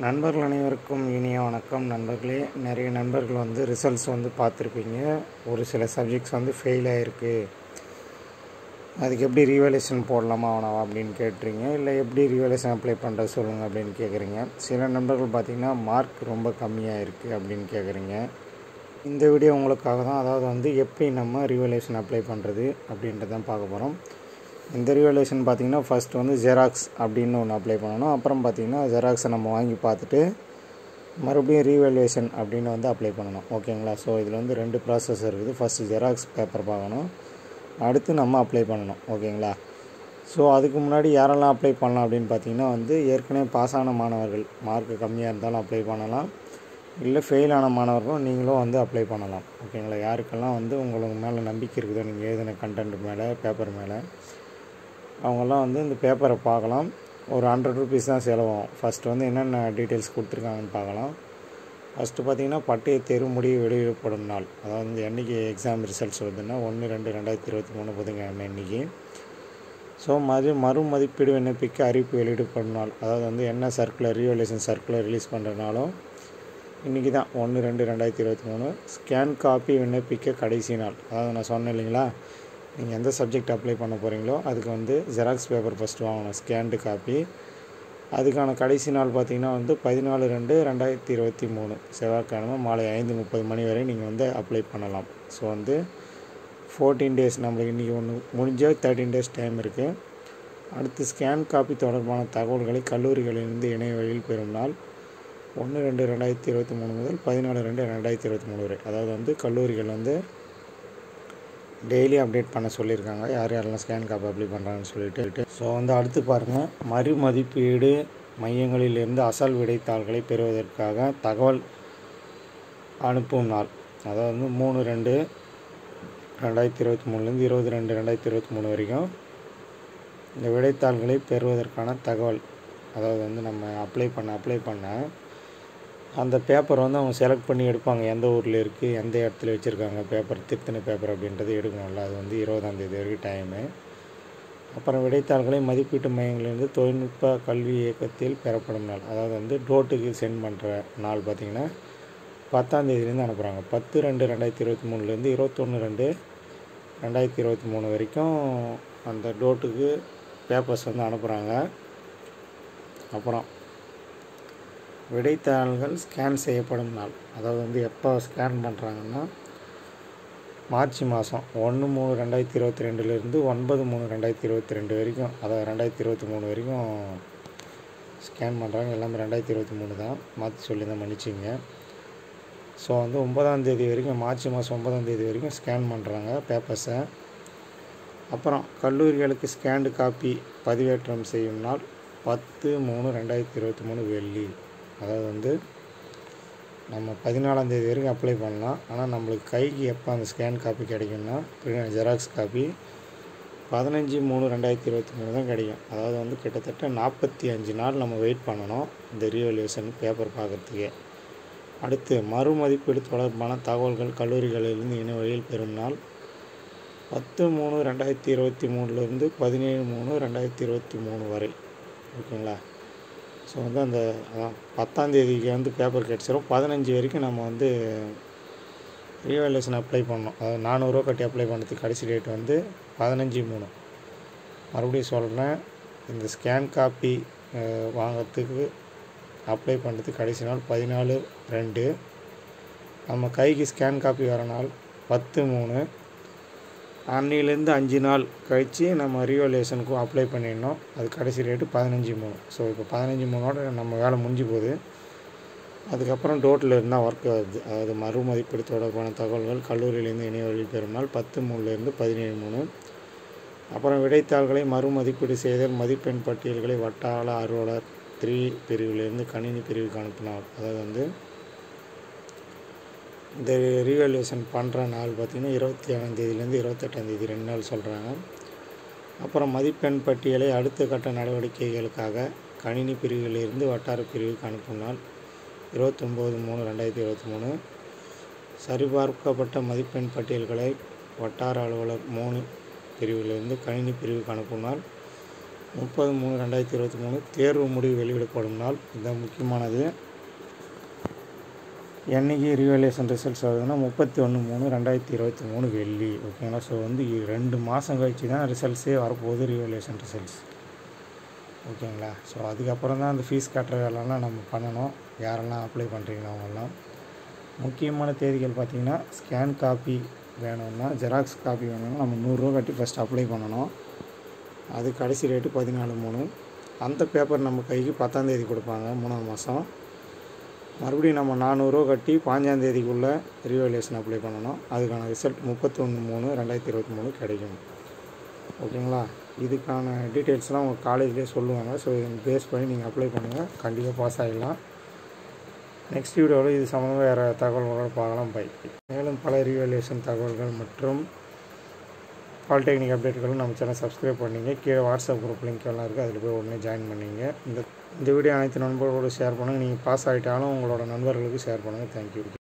நண்பர்கள் அனைவருக்கும் இனிய வணக்கம் நண்பர்களே நிறைய நண்பர்கள் வந்து ரிசல்ட்ஸ் வந்து பார்த்துருப்பீங்க ஒரு சில சப்ஜெக்ட்ஸ் வந்து ஃபெயில் ஆகிருக்கு அதுக்கு எப்படி ரீவேலேஷன் போடலாமா வேணாவா அப்படின்னு கேட்டுறீங்க இல்லை எப்படி ரீவேலேஷன் அப்ளை பண்ணுறது சொல்லுங்கள் அப்படின்னு கேட்குறீங்க சில நண்பர்கள் பார்த்திங்கன்னா மார்க் ரொம்ப கம்மியாக இருக்குது அப்படின்னு கேட்குறீங்க இந்த வீடியோ உங்களுக்காக தான் அதாவது வந்து எப்படி நம்ம ரீவேலேஷன் அப்ளை பண்ணுறது அப்படின்றதான் பார்க்க போகிறோம் இந்த ரிவலேஷன் பார்த்திங்கன்னா ஃபஸ்ட் வந்து ஜெராக்ஸ் அப்படின்னு ஒன்று அப்ளை பண்ணணும் அப்புறம் பார்த்திங்கன்னா ஜெராக்ஸை நம்ம வாங்கி பார்த்துட்டு மறுபடியும் ரீவேல்யூஷன் அப்படின்னு வந்து அப்ளை பண்ணணும் ஓகேங்களா ஸோ இதில் வந்து ரெண்டு ப்ராசஸ் இருக்குது ஃபஸ்ட்டு ஜெராக்ஸ் பேப்பர் பார்க்கணும் அடுத்து நம்ம அப்ளை பண்ணணும் ஓகேங்களா ஸோ அதுக்கு முன்னாடி யாரெல்லாம் அப்ளை பண்ணலாம் அப்படின்னு பார்த்தீங்கன்னா வந்து ஏற்கனவே பாஸ் ஆன மாணவர்கள் மார்க் கம்மியாக இருந்தாலும் அப்ளை பண்ணலாம் இல்லை ஃபெயில் ஆன மாணவர்களும் நீங்களும் வந்து அப்ளை பண்ணலாம் ஓகேங்களா யாருக்கெல்லாம் வந்து உங்களுக்கு மேலே நம்பிக்கை இருக்குதோ நீங்கள் எழுதின கண்டென்ட் மேலே பேப்பர் மேலே அவங்கெல்லாம் வந்து இந்த பேப்பரை பார்க்கலாம் ஒரு ஹண்ட்ரட் ருபீஸ் தான் செலவாகும் ஃபஸ்ட்டு வந்து என்னென்ன டீட்டெயில்ஸ் கொடுத்துருக்காங்கன்னு பார்க்கலாம் ஃபஸ்ட்டு பார்த்தீங்கன்னா பட்டய தேர்வு முடிவு வெளியிடப்படும் நாள் அதாவது வந்து என்றைக்கு எக்ஸாம் ரிசல்ட்ஸ் வருதுன்னா ஒன்று ரெண்டு ரெண்டாயிரத்தி இருபத்தி மூணு புதன்கிழமை இன்றைக்கி ஸோ மறு மறு மதிப்பீடு விண்ணப்பிக்க அறிவிப்பு வெளியிடப்படும் நாள் அதாவது வந்து என்ன சர்க்குலர் ரீவலேஷன் சர்க்குலர் ரிலீஸ் பண்ணுறனாலும் இன்றைக்கி தான் ஒன்று ரெண்டு ரெண்டாயிரத்தி இருபத்தி மூணு ஸ்கேன் காப்பி விண்ணப்பிக்க கடைசி நாள் அதாவது நான் சொன்னேன் இல்லைங்களா நீங்கள் எந்த சப்ஜெக்ட் அப்ளை பண்ண போகிறீங்களோ அதுக்கு வந்து ஜெராக்ஸ் பேப்பர் ஃபஸ்ட்டு வாங்கணும் ஸ்கேன்டு காப்பி அதுக்கான கடைசி நாள் பார்த்திங்கன்னா வந்து பதினாலு ரெண்டு ரெண்டாயிரத்தி இருபத்தி மூணு செவ்வாய்க்கிழமை மாலை ஐந்து முப்பது மணி வரை நீங்கள் வந்து அப்ளை பண்ணலாம் ஸோ வந்து ஃபோர்டீன் டேஸ் நம்மளுக்கு இன்றைக்கி ஒன்று முடிஞ்சால் தேர்ட்டின் டேஸ் டைம் இருக்குது அடுத்து ஸ்கேன் காப்பி தொடர்பான தகவல்களை கல்லூரிகளிலிருந்து இணைய வழியில் பெறும் நாள் ஒன்று ரெண்டு ரெண்டாயிரத்தி இருபத்தி மூணு முதல் பதினாலு ரெண்டு ரெண்டாயிரத்தி இருபத்தி மூணு வரை அதாவது வந்து கல்லூரிகள் வந்து டெய்லி அப்டேட் பண்ண சொல்லியிருக்காங்க யார் யாரெல்லாம் ஸ்கேன் காப்பி அப்ளை பண்ணுறாங்கன்னு சொல்லிட்டு ஸோ வந்து அடுத்து பாருங்கள் மறுமதிப்பீடு மையங்களிலிருந்து அசல் விடைத்தாள்களை பெறுவதற்காக தகவல் அனுப்பும் நாள் அதாவது வந்து மூணு ரெண்டு ரெண்டாயிரத்தி இருபத்தி மூணுலேருந்து இருபது ரெண்டு ரெண்டாயிரத்தி இருபத்தி மூணு வரைக்கும் இந்த விடைத்தாள்களை பெறுவதற்கான தகவல் அதாவது வந்து நம்ம அப்ளை பண்ண அப்ளை பண்ண அந்த பேப்பர் வந்து அவங்க செலக்ட் பண்ணி எடுப்பாங்க எந்த ஊரில் இருக்குது எந்த இடத்துல வச்சுருக்காங்க பேப்பர் திருத்தின பேப்பர் அப்படின்றது எடுக்கணும்ல அது வந்து இருபதாந்தேதி வரைக்கும் டைமு அப்புறம் விடைத்தாள்களை மதிப்பீட்டு மையங்களிலிருந்து தொழில்நுட்ப கல்வி இயக்கத்தில் பெறப்படும் நாள் அதாவது வந்து டோட்டுக்கு சென்ட் பண்ணுற நாள் பார்த்திங்கன்னா பத்தாந்தேதிலேருந்து அனுப்புகிறாங்க பத்து ரெண்டு ரெண்டாயிரத்தி இருபத்தி மூணுலேருந்து இருபத்தொன்று ரெண்டு ரெண்டாயிரத்தி இருபத்தி மூணு வரைக்கும் அந்த டோட்டுக்கு பேப்பர்ஸ் வந்து அனுப்புகிறாங்க அப்புறம் விடைத்தாள்கள் ஸ்கேன் செய்யப்படும் நாள் அதாவது வந்து எப்போ ஸ்கேன் பண்ணுறாங்கன்னா மார்ச் மாதம் ஒன்று மூணு ரெண்டாயிரத்தி இருபத்தி ரெண்டுலேருந்து ஒன்பது மூணு ரெண்டாயிரத்தி இருபத்தி ரெண்டு வரைக்கும் அதாவது ரெண்டாயிரத்தி இருபத்தி மூணு வரைக்கும் ஸ்கேன் பண்ணுறாங்க எல்லாமே ரெண்டாயிரத்தி இருபத்தி மூணு தான் மாற்றி சொல்லி தான் மன்னிச்சிங்க ஸோ வந்து ஒன்பதாம் தேதி வரைக்கும் மார்ச் மாதம் ஒன்பதாம் தேதி வரைக்கும் ஸ்கேன் பண்ணுறாங்க பேப்பர்ஸை அப்புறம் கல்லூரிகளுக்கு ஸ்கேண்டு காப்பி பதிவேற்றம் செய்யும் நாள் பத்து மூணு ரெண்டாயிரத்தி இருபத்தி மூணு வெள்ளி அதாவது வந்து நம்ம பதினாலாம் தேதி வரைக்கும் அப்ளை பண்ணலாம் ஆனால் நம்மளுக்கு கைக்கு எப்போ அந்த ஸ்கேன் காப்பி கிடைக்கும்னா ஜெராக்ஸ் காப்பி பதினஞ்சு மூணு ரெண்டாயிரத்தி இருபத்தி மூணு தான் கிடைக்கும் அதாவது வந்து கிட்டத்தட்ட நாற்பத்தி அஞ்சு நாள் நம்ம வெயிட் பண்ணணும் இந்த ரீவல்யூஷன் பேப்பர் பார்க்குறதுக்கே அடுத்து மறுமதிப்பீடு தொடர்பான தகவல்கள் கல்லூரிகளிலிருந்து இன வழியில் பெறும் நாள் பத்து மூணு ரெண்டாயிரத்தி இருபத்தி மூணுலேருந்து பதினேழு மூணு ரெண்டாயிரத்தி இருபத்தி மூணு வரை ஓகேங்களா ஸோ வந்து அந்த அதான் பத்தாந்தேதிக்கு வந்து பேப்பர் கிடச்சிரும் பதினஞ்சு வரைக்கும் நம்ம வந்து ரீவேல்யூஷன் அப்ளை பண்ணோம் அதாவது நானூறுரூவா கட்டி அப்ளை பண்ணுறதுக்கு கடைசி டேட் வந்து பதினஞ்சு மூணு மறுபடியும் சொல்கிறேன் இந்த ஸ்கேன் காப்பி வாங்கிறதுக்கு அப்ளை பண்ணுறதுக்கு கடைசி நாள் பதினாலு ரெண்டு நம்ம கைக்கு ஸ்கேன் காப்பி வர நாள் பத்து மூணு அன்னிலேருந்து அஞ்சு நாள் கழித்து நம்ம ரீவல்யூஷனுக்கும் அப்ளை பண்ணிடணும் அது கடைசி ரேட்டு பதினஞ்சு மூணு ஸோ இப்போ பதினஞ்சு மூணோட நம்ம வேலை முடிஞ்சு போகுது அதுக்கப்புறம் டோட்டில் இருந்தால் ஒர்க் ஆகுது அதாவது மறுமதிப்பீடு தொடர்பான தகவல்கள் கல்லூரியிலேருந்து இணைய வழி பெறும் நாள் பத்து மூணுலேருந்து பதினேழு மூணு அப்புறம் விடைத்தாள்களை மறுமதிப்பீடு செய்தல் மதிப்பெண் பட்டியல்களை வட்டார அலுவலர் த்ரீ பிரிவிலிருந்து கணினி பிரிவுக்கு அனுப்பினார் அதாவது வந்து இந்த ரீவேல்யூஷன் பண்ணுற நாள் பார்த்திங்கன்னா இருபத்தி ஏழாம் தேதியிலேருந்து இருபத்தெட்டாந்தேதி ரெண்டு நாள் சொல்கிறாங்க அப்புறம் மதிப்பெண் பட்டியலை அடுத்த கட்ட நடவடிக்கைகளுக்காக கணினி பிரிவிலிருந்து வட்டார பிரிவுக்கு அனுப்பும் நாள் இருபத்தொம்போது மூணு ரெண்டாயிரத்தி இருபத்தி மூணு சரிபார்க்கப்பட்ட மதிப்பெண் பட்டியல்களை வட்டார அலுவலர் மூணு பிரிவிலிருந்து கணினி பிரிவுக்கு அனுப்பும் நாள் முப்பது மூணு ரெண்டாயிரத்தி இருபத்தி மூணு தேர்வு முடிவு வெளியிடப்படும் நாள் இது முக்கியமானது என்னைக்கு ரிவலேஷன் ரிசல்ட்ஸ் வருதுன்னா முப்பத்தி ஒன்று மூணு ரெண்டாயிரத்தி இருபத்தி மூணு வெள்ளி ஓகேங்களா ஸோ வந்து இ- ரெண்டு மாதம் கழிச்சு தான் ரிசல்ட்ஸே வரப்போகுது ரிவலேஷன் ரிசல்ட்ஸ் ஓகேங்களா ஸோ அதுக்கப்புறம் தான் அந்த ஃபீஸ் கட்டுற வேலைலாம் நம்ம பண்ணணும் யாரெல்லாம் அப்ளை பண்ணுறீங்களோ அவங்கெல்லாம் முக்கியமான தேதிகள் பார்த்தீங்கன்னா ஸ்கேன் காப்பி வேணும்னா ஜெராக்ஸ் காப்பி வேணும்னா நம்ம நூறுரூவா கட்டி ஃபஸ்ட் அப்ளை பண்ணணும் அது கடைசி ரேட்டு பதினாலு மூணு அந்த பேப்பர் நம்ம கைக்கு பத்தாந்தேதி கொடுப்பாங்க மூணாம் மாதம் மறுபடியும் நம்ம நானூறுரூவா கட்டி பாஞ்சாந்தேதிக்குள்ளே ரிவலேஷன் அப்ளை பண்ணணும் அதுக்கான ரிசல்ட் முப்பத்தொன்று மூணு ரெண்டாயிரத்தி இருபத்தி மூணு கிடைக்கும் ஓகேங்களா இதுக்கான டீட்டெயில்ஸ்லாம் உங்கள் காலேஜ்லேயே சொல்லுவாங்க ஸோ இதை பேஸ் பண்ணி நீங்கள் அப்ளை பண்ணுங்கள் கண்டிப்பாக பாஸ் ஆகிடலாம் நெக்ஸ்ட் வீடியோவில் இது சம்மந்தமாக வேறு தகவல்களோட பார்க்கலாம் பை மேலும் பல ரிவலேஷன் தகவல்கள் மற்றும் பாலிடெக்னிக் அப்டேட்டுகளும் நம்ம சேனல் சப்ஸ்கிரைப் பண்ணிங்க கீழே வாட்ஸ்அப் குரூப் லிங்க் எல்லாம் இருக்குது அதில் போய் உடனே ஜாயின் பண்ணிங்க இந்த இந்த வீடியோ அனைத்து நண்பர்களோடு ஷேர் பண்ணுங்கள் நீங்கள் பாஸ் ஆகிட்டாலும் உங்களோட நண்பர்களுக்கு ஷேர் பண்ணுங்கள் தேங்க்யூ